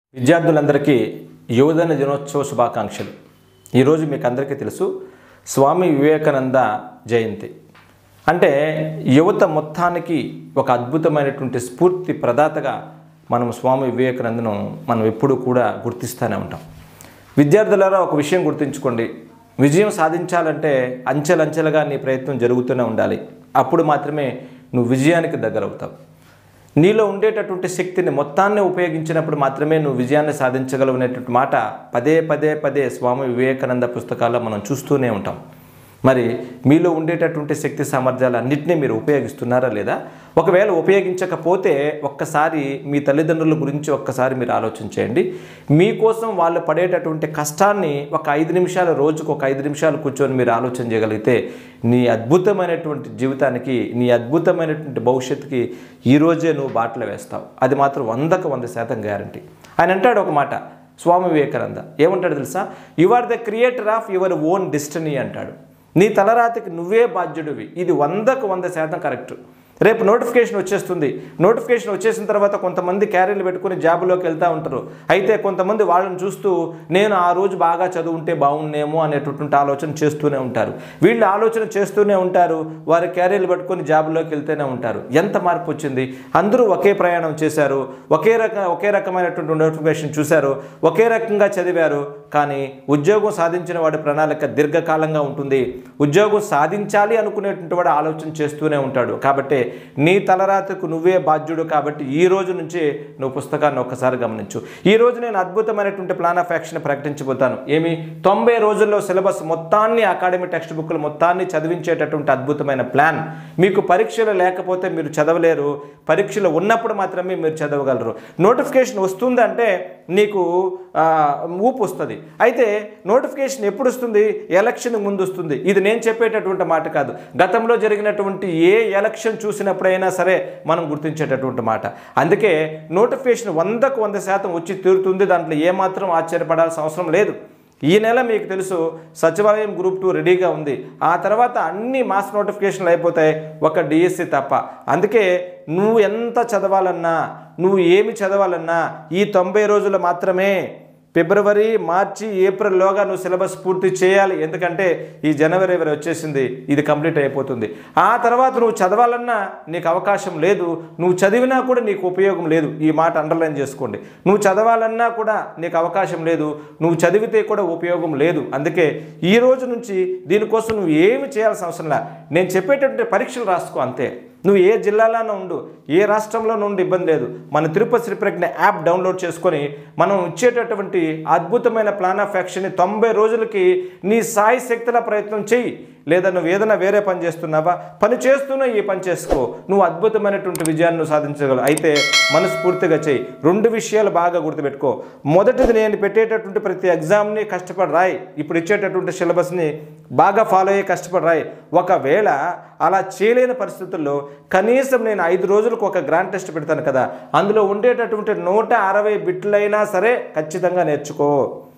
విద్యార్థులందరికీ యువజన దినోత్సవ శుభాకాంక్షలు ఈరోజు మీకు అందరికీ తెలుసు స్వామి వివేకానంద జయంతి అంటే యువత మొత్తానికి ఒక అద్భుతమైనటువంటి స్ఫూర్తి ప్రదాతగా మనం స్వామి వివేకానందను మనం ఎప్పుడూ కూడా గుర్తిస్తూనే ఉంటాం విద్యార్థులారా ఒక విషయం గుర్తుంచుకోండి విజయం సాధించాలంటే అంచెలంచెలుగా నీ ప్రయత్నం జరుగుతూనే ఉండాలి అప్పుడు మాత్రమే నువ్వు విజయానికి దగ్గరవుతావు నీలో ఉండేటటువంటి శక్తిని మొత్తాన్ని ఉపయోగించినప్పుడు మాత్రమే నువ్వు విజయాన్ని సాధించగలవు అనేటువంటి మాట పదే పదే పదే స్వామి వివేకానంద పుస్తకాల్లో మనం చూస్తూనే ఉంటాం మరి మీలో ఉండేటటువంటి శక్తి సామర్థ్యాలు అన్నింటినీ మీరు ఉపయోగిస్తున్నారా లేదా ఒకవేళ ఉపయోగించకపోతే ఒక్కసారి మీ తల్లిదండ్రుల గురించి ఒక్కసారి మీరు ఆలోచన చేయండి మీకోసం వాళ్ళు పడేటటువంటి కష్టాన్ని ఒక ఐదు నిమిషాలు రోజుకు ఒక ఐదు నిమిషాలు కూర్చొని మీరు ఆలోచన చేయగలిగితే నీ అద్భుతమైనటువంటి జీవితానికి నీ అద్భుతమైనటువంటి భవిష్యత్తుకి ఈరోజే నువ్వు బాటలు వేస్తావు అది మాత్రం వందకు వంద శాతం గ్యారంటీ ఆయన అంటాడు ఒక మాట స్వామి వివేకానంద ఏమంటాడు తెలుసా you are the creator of your own destiny అంటాడు నీ తలరాతికి నువ్వే బాధ్యుడివి ఇది వందకు వంద శాతం కరెక్ట్ రేపు నోటిఫికేషన్ వచ్చేస్తుంది నోటిఫికేషన్ వచ్చేసిన తర్వాత కొంతమంది క్యారీలు పెట్టుకుని జాబులోకి వెళ్తూ ఉంటారు అయితే కొంతమంది వాళ్ళని చూస్తూ నేను ఆ రోజు బాగా చదువుంటే బాగున్నేమో అనేటటువంటి ఆలోచన చేస్తూనే ఉంటారు వీళ్ళు ఆలోచన చేస్తూనే ఉంటారు వారి క్యారీలు పట్టుకొని జాబులోకి వెళ్తూనే ఉంటారు ఎంత మార్పు వచ్చింది అందరూ ఒకే ప్రయాణం చేశారు ఒకే రక ఒకే రకమైనటువంటి నోటిఫికేషన్ చూశారు ఒకే రకంగా చదివారు కానీ ఉద్యోగం సాధించిన వాడి ప్రణాళిక దీర్ఘకాలంగా ఉంటుంది ఉద్యోగం సాధించాలి అనుకునేటువంటి వాడు ఆలోచన చేస్తూనే ఉంటాడు కాబట్టి నీ తలరాతకు నువ్వే బాధ్యుడు కాబట్టి ఈ రోజు నుంచి నువ్వు పుస్తకాన్ని ఒక్కసారి గమనించు ఈ రోజు నేను అద్భుతమైనటువంటి ప్లాన్ ఆఫ్ యాక్షన్ ప్రకటించబోతాను ఏమి తొంభై రోజుల్లో సిలబస్ మొత్తాన్ని అకాడమిక్ టెక్స్ట్ బుక్లు మొత్తాన్ని చదివించేటటువంటి అద్భుతమైన ప్లాన్ మీకు పరీక్షలు లేకపోతే మీరు చదవలేరు పరీక్షలు ఉన్నప్పుడు మాత్రమే మీరు చదవగలరు నోటిఫికేషన్ వస్తుందంటే నీకు ఆ, ఊపు వస్తుంది అయితే నోటిఫికేషన్ ఎప్పుడు వస్తుంది ఎలక్షన్ ముందు వస్తుంది ఇది నేను చెప్పేటటువంటి మాట కాదు గతంలో జరిగినటువంటి ఏ ఎలక్షన్ చూసినప్పుడైనా సరే మనం గుర్తించేటటువంటి మాట అందుకే నోటిఫికేషన్ వందకు వంద శాతం వచ్చి తీరుతుంది దాంట్లో ఏమాత్రం ఆశ్చర్యపడాల్సిన అవసరం లేదు ఈ నెల మీకు తెలుసు సచివాలయం గ్రూప్ టూ రెడీగా ఉంది ఆ తర్వాత అన్ని మాస్ నోటిఫికేషన్లు అయిపోతాయి ఒక డిఎస్సి తప్ప అందుకే నువ్వు ఎంత చదవాలన్నా నువ్వు ఏమి చదవాలన్నా ఈ తొంభై రోజులు మాత్రమే ఫిబ్రవరి మార్చి ఏప్రిల్లోగా నువ్వు సిలబస్ పూర్తి చేయాలి ఎందుకంటే ఈ జనవరి వరకు వచ్చేసింది ఇది కంప్లీట్ అయిపోతుంది ఆ తర్వాత నువ్వు చదవాలన్నా నీకు అవకాశం లేదు నువ్వు చదివినా కూడా నీకు ఉపయోగం లేదు ఈ మాట అండర్లైన్ చేసుకోండి నువ్వు చదవాలన్నా కూడా నీకు అవకాశం లేదు నువ్వు చదివితే కూడా ఉపయోగం లేదు అందుకే ఈ రోజు నుంచి దీనికోసం నువ్వు ఏమి చేయాల్సిన అవసరం లే నేను చెప్పేటటువంటి పరీక్షలు రాసుకో అంతే నువ్వు ఏ జిల్లాలోనూ ఉండు ఏ రాష్ట్రంలో నుండి ఇబ్బంది లేదు మన తిరుపతి శ్రీప్రజ్ఞ యాప్ డౌన్లోడ్ చేసుకొని మనం ఇచ్చేటటువంటి అద్భుతమైన ప్లాన్ ఆఫ్ యాక్షన్ని తొంభై రోజులకి నీ సాయి శక్తుల ప్రయత్నం చెయ్యి లేదా నువ్వు ఏదైనా వేరే పని చేస్తున్నావా పని చేస్తూనే ఈ పని చేసుకో నువ్వు అద్భుతమైనటువంటి విజయాన్ని నువ్వు సాధించగలవు అయితే మనస్ఫూర్తిగా చెయ్యి రెండు విషయాలు బాగా గుర్తుపెట్టుకో మొదటిది నేను పెట్టేటటువంటి ప్రతి ఎగ్జామ్ని కష్టపడి రాయి ఇప్పుడు ఇచ్చేటటువంటి సిలబస్ని బాగా ఫాలో అయ్యి కష్టపడి రాయి ఒకవేళ అలా చేయలేని పరిస్థితుల్లో కనీసం నేను ఐదు రోజులకు ఒక గ్రాండ్ టెస్ట్ పెడతాను కదా అందులో ఉండేటటువంటి నూట అరవై బిట్లైనా సరే ఖచ్చితంగా నేర్చుకో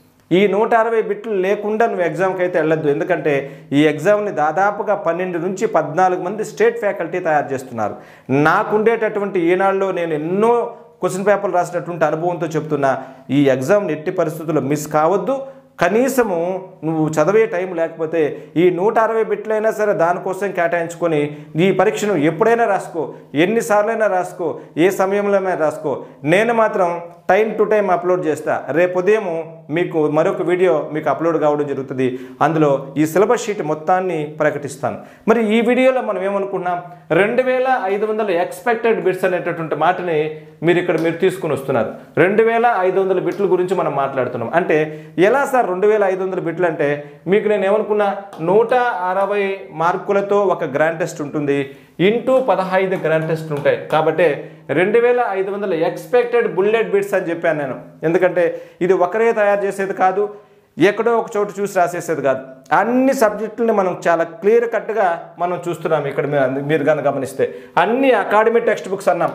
ఈ నూట అరవై బిట్లు లేకుండా నువ్వు ఎగ్జామ్కి అయితే వెళ్ళొద్దు ఎందుకంటే ఈ ఎగ్జామ్ని దాదాపుగా పన్నెండు నుంచి పద్నాలుగు మంది స్టేట్ ఫ్యాకల్టీ తయారు చేస్తున్నారు నాకుండేటటువంటి ఈనాడులో నేను ఎన్నో క్వశ్చన్ పేపర్లు రాసినటువంటి అనుభవంతో చెప్తున్నా ఈ ఎగ్జామ్ని ఎట్టి పరిస్థితుల్లో మిస్ కావద్దు కనీసము నువ్వు చదివే టైం లేకపోతే ఈ నూట అరవై బిట్లైనా సరే దానికోసం కేటాయించుకొని ఈ పరీక్షను ఎప్పుడైనా రాసుకో ఎన్నిసార్లైనా రాసుకో ఏ సమయంలోనే రాసుకో నేను మాత్రం టైం టు టైం అప్లోడ్ చేస్తా రేపు ఉదయం మీకు మరొక వీడియో మీకు అప్లోడ్ కావడం జరుగుతుంది అందులో ఈ సిలబస్ షీట్ మొత్తాన్ని ప్రకటిస్తాను మరి ఈ వీడియోలో మనం ఏమనుకున్నాం రెండు వేల ఐదు వందల ఎక్స్పెక్టెడ్ బిట్స్ అనేటటువంటి మాటని మీరు ఇక్కడ మీరు తీసుకుని వస్తున్నారు రెండు వేల ఐదు వందల బిట్ల గురించి మనం మాట్లాడుతున్నాం అంటే ఎలా సార్ రెండు వేల ఐదు వందల బిట్లు అంటే మీకు నేను ఏమనుకున్నా నూట అరవై మార్కులతో ఒక గ్రాండ్ టెస్ట్ ఉంటుంది ఇంటూ పదహైదు గ్రాండ్ టెస్ట్ ఉంటాయి కాబట్టి రెండు వేల ఐదు వందల ఎక్స్పెక్టెడ్ బుల్లెట్ బిట్స్ అని చెప్పాను నేను ఎందుకంటే ఇది ఒకరే తయారు చేసేది కాదు ఎక్కడో ఒక చోటు చూసి రాసేసేది కాదు అన్ని సబ్జెక్టులని మనం చాలా క్లియర్ కట్గా మనం చూస్తున్నాం ఇక్కడ మీరు మీరు కనుక గమనిస్తే అన్ని అకాడమిక్ టెక్స్ట్ బుక్స్ అన్నాం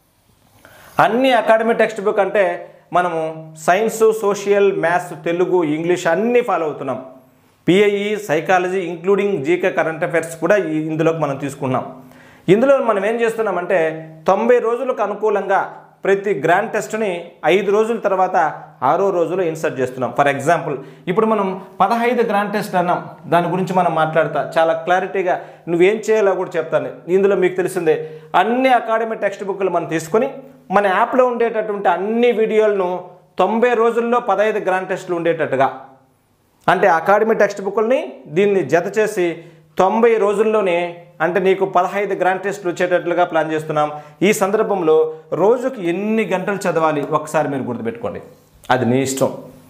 అన్ని అకాడమిక్ టెక్స్ట్ బుక్ అంటే మనము science social maths Telugu English అన్నీ ఫాలో అవుతున్నాం P I E psychology including GK current affairs కూడా ఈ- ఇందులోకి మనం తీసుకున్నాం ఇందులో మనం ఏం చేస్తున్నామంటే తొంభై రోజులకు అనుకూలంగా ప్రతి గ్రాండ్ టెస్ట్ని ఐదు రోజుల తర్వాత ఆరో రోజులో ఇన్సర్ట్ చేస్తున్నాం ఫర్ ఎగ్జాంపుల్ ఇప్పుడు మనం పదహైదు గ్రాండ్ టెస్ట్ అన్నాం దాని గురించి మనం మాట్లాడతా చాలా క్లారిటీగా నువ్వేం చేయాలో కూడా చెప్తాను ఇందులో మీకు తెలిసిందే అన్ని అకాడమీ టెక్స్ట్ బుక్లు మనం తీసుకొని మన యాప్లో ఉండేటటువంటి అన్ని వీడియోలను తొంభై రోజుల్లో పదహైదు గ్రాండ్ టెస్టులు ఉండేటట్టుగా అంటే అకాడమీ టెక్స్ట్ బుక్లని దీన్ని జత చేసి తొంభై రోజుల్లోనే అంటే నీకు పదహైదు గ్రాండ్ టెస్టులు వచ్చేటట్లుగా ప్లాన్ చేస్తున్నాం ఈ సందర్భంలో రోజుకి ఎన్ని గంటలు చదవాలి ఒకసారి మీరు గుర్తుపెట్టుకోండి అది నీ ఇష్టం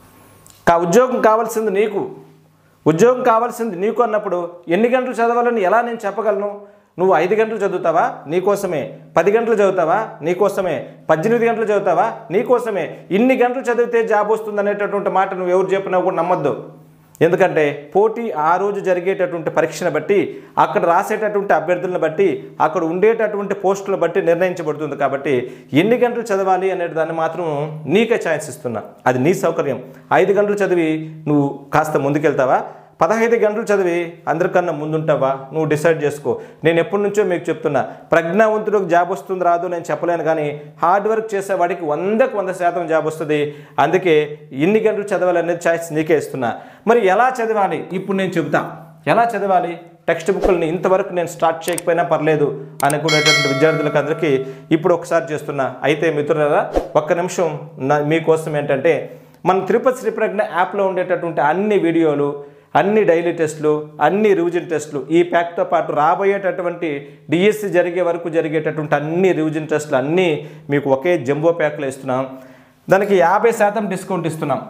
కా ఉద్యోగం కావాల్సింది నీకు ఉద్యోగం కావాల్సింది నీకు అన్నప్పుడు ఎన్ని గంటలు చదవాలని ఎలా నేను చెప్పగలను నువ్వు ఐదు గంటలు చదువుతావా నీకోసమే పది గంటలు చదువుతావా నీకోసమే పద్దెనిమిది గంటలు చదువుతావా నీకోసమే ఇన్ని గంటలు చదివితే జాబ్ వస్తుంది అనేటటువంటి మాట నువ్వు ఎవరు చెప్పినా కూడా నమ్మొద్దు ఎందుకంటే పోటీ ఆ రోజు జరిగేటటువంటి పరీక్షను బట్టి అక్కడ రాసేటటువంటి అభ్యర్థులను బట్టి అక్కడ ఉండేటటువంటి పోస్టులను బట్టి నిర్ణయించబడుతుంది కాబట్టి ఎన్ని గంటలు చదవాలి అనే దాన్ని మాత్రం నీకే ఛాయిస్ ఇస్తున్నా అది నీ సౌకర్యం ఐదు గంటలు చదివి నువ్వు కాస్త ముందుకెళ్తావా పదహైదు గంటలు చదివి అందరికన్నా ముందుంటావా నువ్వు డిసైడ్ చేసుకో నేను ఎప్పటి నుంచో మీకు చెప్తున్నా ప్రజ్ఞావంతుడికి జాబ్ వస్తుంది రాదు నేను చెప్పలేను కానీ హార్డ్ వర్క్ చేసేవాడికి వందకు వంద శాతం జాబ్ వస్తుంది అందుకే ఎన్ని గంటలు చదవాలనేది ఛాయిస్ నీకే ఇస్తున్నా మరి ఎలా చదవాలి ఇప్పుడు నేను చెబుతా ఎలా చదవాలి టెక్స్ట్ బుక్లని ఇంతవరకు నేను స్టార్ట్ చేయకపోయినా పర్లేదు అనుకునేటువంటి విద్యార్థులకు అందరికీ ఇప్పుడు ఒకసారి చేస్తున్నా అయితే మిత్రులారా ఒక్క నిమిషం నా మీకోసం ఏంటంటే మన తిరుపతి శ్రీ ప్రజ్ఞ యాప్లో ఉండేటటువంటి అన్ని వీడియోలు అన్ని డైలీ టెస్టులు అన్ని రివిజన్ టెస్టులు ఈ ప్యాక్తో పాటు రాబోయేటటువంటి డిఎస్సి జరిగే వరకు జరిగేటటువంటి అన్ని రివిజన్ టెస్టులు అన్నీ మీకు ఒకే జంబో ప్యాక్లో ఇస్తున్నాం దానికి యాభై శాతం డిస్కౌంట్ ఇస్తున్నాం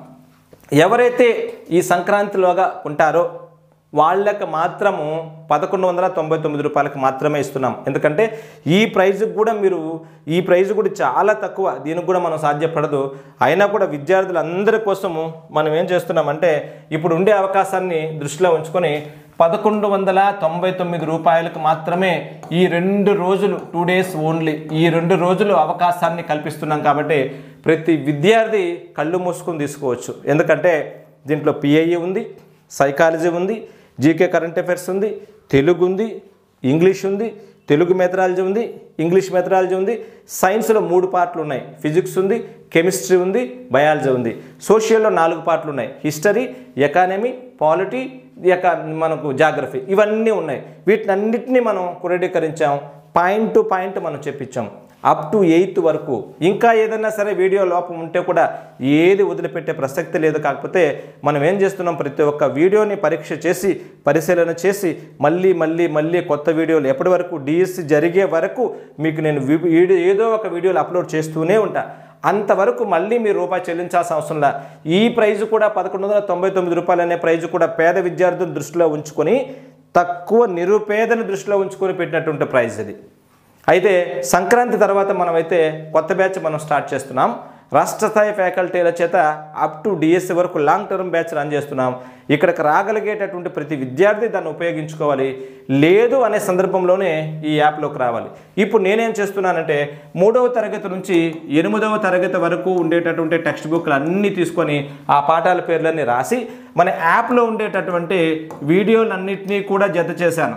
ఎవరైతే ఈ సంక్రాంతిలోగా ఉంటారో వాళ్ళకి మాత్రము పదకొండు వందల తొంభై తొమ్మిది రూపాయలకు మాత్రమే ఇస్తున్నాం ఎందుకంటే ఈ ప్రైజ్కి కూడా మీరు ఈ ప్రైజ్ కూడా చాలా తక్కువ దీనికి కూడా మనం సాధ్యపడదు అయినా కూడా విద్యార్థులందరి కోసము మనం ఏం చేస్తున్నామంటే ఇప్పుడు ఉండే అవకాశాన్ని దృష్టిలో ఉంచుకొని పదకొండు వందల తొంభై తొమ్మిది రూపాయలకు మాత్రమే ఈ రెండు రోజులు టూ డేస్ ఓన్లీ ఈ రెండు రోజులు అవకాశాన్ని కల్పిస్తున్నాం కాబట్టి ప్రతి విద్యార్థి కళ్ళు మూసుకొని తీసుకోవచ్చు ఎందుకంటే దీంట్లో పిఐఈ ఉంది సైకాలజీ ఉంది జీకే కరెంట్ అఫైర్స్ ఉంది తెలుగు ఉంది ఇంగ్లీష్ ఉంది తెలుగు మెథడాలజీ ఉంది ఇంగ్లీష్ మెథడాలజీ ఉంది సైన్స్లో మూడు పార్ట్లు ఉన్నాయి ఫిజిక్స్ ఉంది కెమిస్ట్రీ ఉంది బయాలజీ ఉంది సోషియల్లో నాలుగు పార్ట్లు ఉన్నాయి హిస్టరీ ఎకానమీ పాలిటీ ఎకా మనకు జాగ్రఫీ ఇవన్నీ ఉన్నాయి వీటినన్నిటినీ మనం క్రోడీకరించాం పాయింట్ టు పాయింట్ మనం చెప్పించాం అప్ టు ఎయిత్ వరకు ఇంకా ఏదైనా సరే వీడియో లోపం ఉంటే కూడా ఏది వదిలిపెట్టే ప్రసక్తి లేదు కాకపోతే మనం ఏం చేస్తున్నాం ప్రతి ఒక్క వీడియోని పరీక్ష చేసి పరిశీలన చేసి మళ్ళీ మళ్ళీ మళ్ళీ కొత్త వీడియోలు ఎప్పటి వరకు డిఎస్సి జరిగే వరకు మీకు నేను వి- వీడియో ఏదో ఒక వీడియోలు అప్లోడ్ చేస్తూనే ఉంటా అంతవరకు మళ్ళీ మీరు రూపాయి చెల్లించాల్సిన అవసరం లే ఈ ప్రైజ్ కూడా పదకొండు వందల తొంభై తొమ్మిది రూపాయలు అనే ప్రైజ్ కూడా పేద విద్యార్థులను దృష్టిలో ఉంచుకొని తక్కువ నిరుపేదను దృష్టిలో ఉంచుకొని పెట్టినటువంటి ప్రైజ్ ఇది అయితే సంక్రాంతి తర్వాత మనమైతే కొత్త బ్యాచ్ మనం స్టార్ట్ చేస్తున్నాం రాష్ట్ర స్థాయి ఫ్యాకల్టీల చేత అప్ టు డిఎస్సి వరకు లాంగ్ టర్మ్ బ్యాచ్ రన్ చేస్తున్నాం ఇక్కడికి రాగలిగేటటువంటి ప్రతి విద్యార్థి దాన్ని ఉపయోగించుకోవాలి లేదు అనే సందర్భంలోనే ఈ యాప్లోకి రావాలి ఇప్పుడు నేనేం చేస్తున్నానంటే మూడవ తరగతి నుంచి ఎనిమిదవ తరగతి వరకు ఉండేటటువంటి టెక్స్ట్ బుక్లు అన్నీ తీసుకొని ఆ పాఠాల పేర్లన్నీ రాసి మన యాప్లో ఉండేటటువంటి వీడియోలన్నింటినీ కూడా జత చేశాను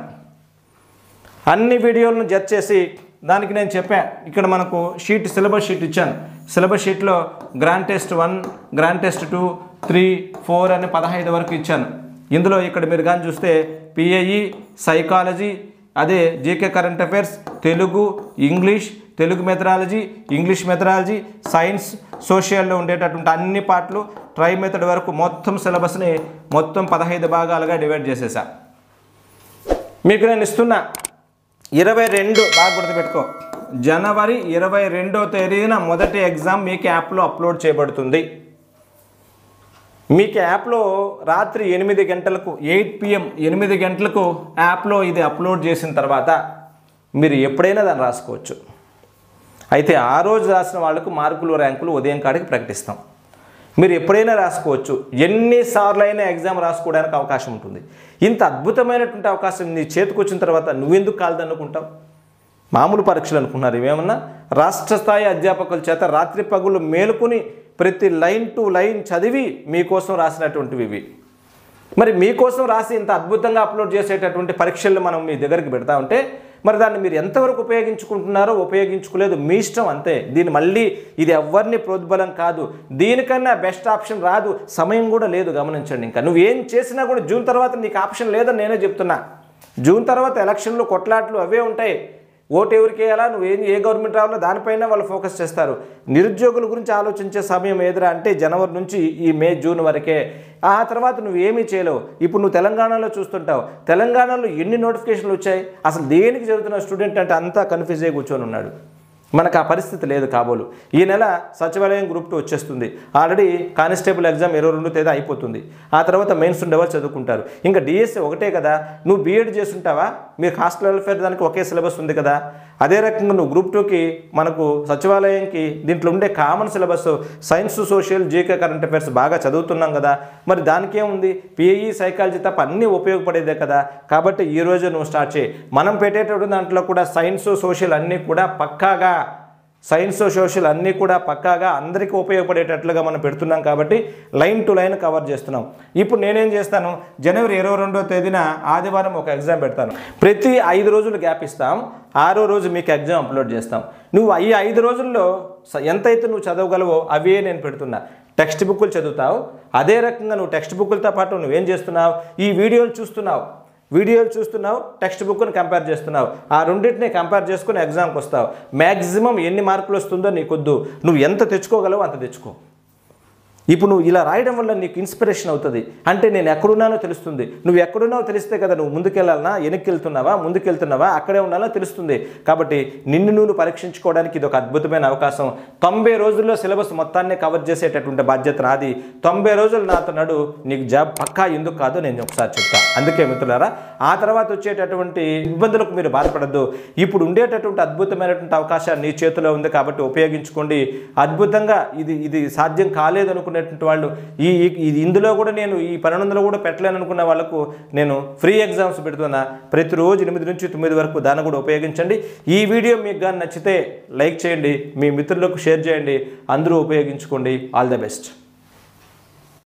అన్ని వీడియోలను జడ్జ్ చేసి దానికి నేను చెప్పాను ఇక్కడ మనకు షీట్ సిలబస్ షీట్ ఇచ్చాను సిలబస్ షీట్లో grand test one grand test two three four అని పదహైదు వరకు ఇచ్చాను ఇందులో ఇక్కడ మీరు కానీ చూస్తే పిఐఈ సైకాలజీ అదే GK current affairs Telugu English Telugu methodology English methodology science సోషల్లో ఉండేటటువంటి అన్ని పార్ట్లు ట్రై మెథడ్ వరకు మొత్తం సిలబస్ని మొత్తం పదహైదు భాగాలుగా డివైడ్ చేసేసా మీకు నేను ఇస్తున్నా ఇరవై రెండు బాగా గుర్తుపెట్టుకో జనవరి ఇరవై రెండో తేదీన మొదటి ఎగ్జామ్ మీకు యాప్లో అప్లోడ్ చేయబడుతుంది మీకు యాప్లో రాత్రి ఎనిమిది గంటలకు ఎయిట్ పిఎం ఎనిమిది గంటలకు యాప్లో ఇది అప్లోడ్ చేసిన తర్వాత మీరు ఎప్పుడైనా దాన్ని రాసుకోవచ్చు అయితే ఆ రోజు రాసిన వాళ్ళకు మార్కులు ర్యాంకులు ఉదయం కాడికి ప్రకటిస్తాం మీరు ఎప్పుడైనా రాసుకోవచ్చు ఎన్నిసార్లు అయినా ఎగ్జామ్ రాసుకోవడానికి అవకాశం ఉంటుంది ఇంత అద్భుతమైనటువంటి అవకాశం నీ చేతికి వచ్చిన తర్వాత నువ్వెందుకు కాలదనుకుంటావు మామూలు పరీక్షలు అనుకున్నారు ఇవేమన్నా రాష్ట్ర స్థాయి అధ్యాపకుల చేత రాత్రి పగులు మేలుకుని ప్రతి లైన్ టు లైన్ చదివి మీకోసం రాసినటువంటివి ఇవి మరి మీకోసం రాసి ఇంత అద్భుతంగా అప్లోడ్ చేసేటటువంటి పరీక్షలు మనం మీ దగ్గరికి పెడతా ఉంటే మరి దాన్ని మీరు ఎంతవరకు ఉపయోగించుకుంటున్నారో ఉపయోగించుకోలేదు మీ ఇష్టం అంతే దీన్ని మళ్ళీ ఇది ఎవరిని ప్రోద్బలం కాదు దీనికన్నా బెస్ట్ ఆప్షన్ రాదు సమయం కూడా లేదు గమనించండి ఇంకా నువ్వేం చేసినా కూడా జూన్ తర్వాత నీకు ఆప్షన్ లేదని నేనే చెప్తున్నా జూన్ తర్వాత ఎలక్షన్లు కొట్లాట్లు అవే ఉంటాయి ఓటు ఎవరికి వేయాలా నువ్వు ఏం ఏ గవర్నమెంట్ రావాలో దానిపైన వాళ్ళు ఫోకస్ చేస్తారు నిరుద్యోగుల గురించి ఆలోచించే సమయం ఏదిరా అంటే జనవరి నుంచి ఈ మే జూన్ వరకే ఆ తర్వాత నువ్వు ఏమీ చేయలేవు ఇప్పుడు నువ్వు తెలంగాణలో చూస్తుంటావు తెలంగాణలో ఎన్ని నోటిఫికేషన్లు వచ్చాయి అసలు దేనికి చదువుతున్న స్టూడెంట్ అంటే అంతా కన్ఫ్యూజ్ అయ్యి కూర్చొని ఉన్నాడు మనకు ఆ పరిస్థితి లేదు కాబోలు ఈ నెల సచివాలయం గ్రూప్ టూ వచ్చేస్తుంది ఆల్రెడీ కానిస్టేబుల్ ఎగ్జామ్ ఇరవై రెండు తేదీ అయిపోతుంది ఆ తర్వాత మెయిన్స్ ఉండేవాళ్ళు చదువుకుంటారు ఇంకా డిఎస్సి ఒకటే కదా నువ్వు బీఎడ్ చేస్తుంటావా మీరు హాస్టల్ వెల్ఫేర్ దానికి ఒకే సిలబస్ ఉంది కదా అదే రకంగా నువ్వు గ్రూప్ టూకి మనకు సచివాలయంకి దీంట్లో ఉండే common syllabus science social GK current affairs బాగా చదువుతున్నాం కదా మరి దానికి ఏముంది పిఐఈ సైకాలజీ తప్ప అన్నీ ఉపయోగపడేదే కదా కాబట్టి ఈ రోజు నువ్వు స్టార్ట్ చేయి మనం పెట్టేటప్పుడు దాంట్లో కూడా సైన్స్ సోషల్ అన్నీ కూడా పక్కాగా సైన్స్ సోషల్ అన్నీ కూడా పక్కాగా అందరికీ ఉపయోగపడేటట్లుగా మనం పెడుతున్నాం కాబట్టి లైన్ టు లైన్ కవర్ చేస్తున్నాం ఇప్పుడు నేనేం చేస్తాను జనవరి ఇరవై రెండో తేదీన ఆదివారం ఒక ఎగ్జామ్ పెడతాను ప్రతి ఐదు రోజులు గ్యాప్ ఇస్తాం ఆరో రోజు మీకు ఎగ్జామ్ అప్లోడ్ చేస్తాం నువ్వు ఈ ఐదు రోజుల్లో స- ఎంతైతే నువ్వు చదవగలవో అవే నేను పెడుతున్నా టెక్స్ట్ బుక్లు చదువుతావు అదే రకంగా నువ్వు టెక్స్ట్ బుక్లతో పాటు నువ్వేం చేస్తున్నావు ఈ వీడియోలు చూస్తున్నావు వీడియోలు చూస్తున్నావు టెక్స్ట్ బుక్ని కంపేర్ చేస్తున్నావు ఆ రెండింటిని కంపేర్ చేసుకుని ఎగ్జామ్కి వస్తావు మ్యాక్సిమం ఎన్ని మార్కులు వస్తుందో నీకొద్దు నువ్వు ఎంత తెచ్చుకోగలవో అంత తెచ్చుకో ఇప్పుడు నువ్వు ఇలా రాయడం వల్ల నీకు ఇన్స్పిరేషన్ అవుతుంది అంటే నేను ఎక్కడున్నానో తెలుస్తుంది నువ్వు ఎక్కడున్నావో తెలిస్తే కదా నువ్వు ముందుకెళ్ళాలన్నా వెనక్కి వెళ్తున్నావా ముందుకెళ్తున్నావా అక్కడే ఉండాలో తెలుస్తుంది కాబట్టి నిన్ను నువ్వు పరీక్షించుకోవడానికి ఇది ఒక అద్భుతమైన అవకాశం తొంభై రోజుల్లో సిలబస్ మొత్తాన్ని కవర్ చేసేటటువంటి బాధ్యత నాది తొంభై రోజులు నాతో నడు నీకు జాబ్ పక్కా ఎందుకు కాదో నేను ఒకసారి చెప్తా అందుకే మిత్రులారా ఆ తర్వాత వచ్చేటటువంటి ఇబ్బందులకు మీరు బాధపడద్దు ఇప్పుడు ఉండేటటువంటి అద్భుతమైనటువంటి అవకాశాలు నీ చేతిలో ఉంది కాబట్టి ఉపయోగించుకోండి అద్భుతంగా ఇది ఇది సాధ్యం కాలేదు అనుకునేటువంటి వాళ్ళు ఈ ఈ- ఇది ఇందులో కూడా నేను ఈ పన్నెండు కూడా పెట్టలేను అనుకున్న వాళ్ళకు నేను ఫ్రీ ఎగ్జామ్స్ పెడుతున్నా ప్రతిరోజు ఎనిమిది నుంచి తొమ్మిది వరకు దాన్ని కూడా ఉపయోగించండి ఈ వీడియో మీకు కానీ నచ్చితే లైక్ చేయండి మీ మిత్రులకు షేర్ చేయండి అందరూ ఉపయోగించుకోండి ఆల్ ద బెస్ట్